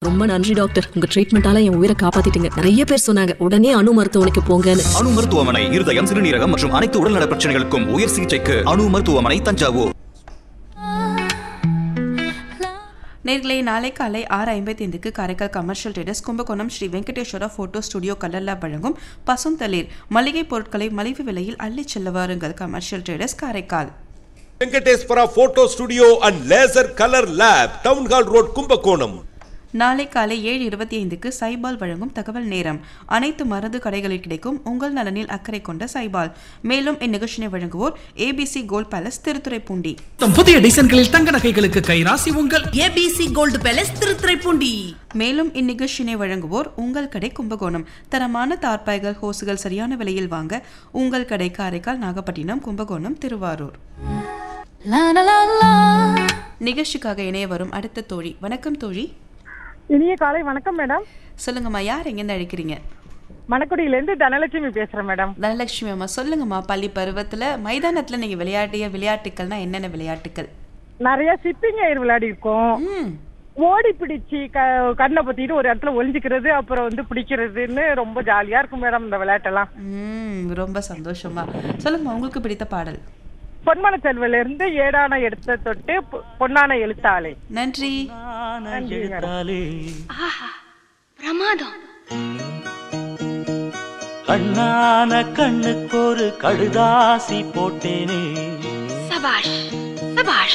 ரொம்ப நன்றி டாக்டர் உங்க ட்ரீட்மெண்டால என் உயிரை காப்பாத்திட்டீங்க நிறைய பேர் சொன்னாங்க உடனே அணு மருத்துவமனைக்கு போங்கன்னு அணு மருத்துவமனை இருதயம் சிறுநீரகம் மற்றும் அனைத்து உடல்நல பிரச்சனைகளுக்கும் உயர் சிகிச்சைக்கு அணு மருத்துவமனை தஞ்சாவூர் நேர்களே நாளை காலை ஆறு ஐம்பத்தி ஐந்துக்கு Karaikal commercial traders Kumbakonam Sri Venkateswara photo studio கல்லல்லா வழங்கும் பசுந்தளிர் மளிகை பொருட்களை மலிவு விலையில் அள்ளிச் செல்ல வாருங்கள் commercial traders Karaikal Venkateswara photo studio and laser colour lab town hall road Kumbakonam நாளை காலை ஏழு இருபத்தி ஐந்துக்கு சைபால் வழங்கும் தகவல் நேரம் அனைத்து மருந்து கடைகளில் கிடைக்கும் உங்கள் நலனில் அக்கறை கொண்ட சைபால் மேலும் இந்நிகழ்ச்சியை வழங்குவோர் ஏபிசி கோல்ட் பேலஸ் திருத்துறைப்பூண்டி தம் புதிய டிசைன்களில் தங்க நகைகளுக்கு கைராசி உங்கள் ஏபிசி கோல்டு பேலஸ் திருத்துறைப்பூண்டி மேலும் இந்நிகழ்ச்சியினை வழங்குவோர் உங்கள் கடை கும்பகோணம் தரமான தார்பாய்கள் ஹோசுகள் சரியான விலையில் வாங்க உங்கள் கடை காரைக்கால் நாகப்பட்டினம் கும்பகோணம் திருவாரூர் நிகழ்ச்சிக்காக இணைய வரும் அடுத்த தோழி வணக்கம் தோழி இனிய காலை வணக்கம் மேடம் சொல்லுங்கம்மா யார் எங்கேருந்து அழைக்கிறீங்க மணக்குடியிலேருந்து தனலட்சுமி பேசுறேன் மேடம் தனலட்சுமி அம்மா சொல்லுங்கம்மா பள்ளி பருவத்துல மைதானத்துல நீங்க விளையாடிய விளையாட்டுக்கள்னா என்னென்ன விளையாட்டுக்கள் நிறைய சிப்பிங் ஏர் விளையாடி இருக்கோம் ம் ஓடி பிடிச்சி க கண்ணை பத்திட்டு ஒரு இடத்துல ஒளிஞ்சிக்கிறது அப்புறம் வந்து பிடிக்கிறதுன்னு ரொம்ப ஜாலியா இருக்கும் மேடம் இந்த விளையாட்டெல்லாம் ம் ரொம்ப சந்தோஷமா சொல்லுங்கம்மா உங்களுக்கு பிடித்த பாடல் பொன்மன செல்வில இருந்து ஏடான எடுத்த தொட்டு பொ- பொன்னான எழுத்தாளே நன்றி நன்றி மேடம் பிரமாதம் கண்ணான கண்ணுக்கு ஒரு கடுதாசி போட்டேனே சபாஷ் சபாஷ்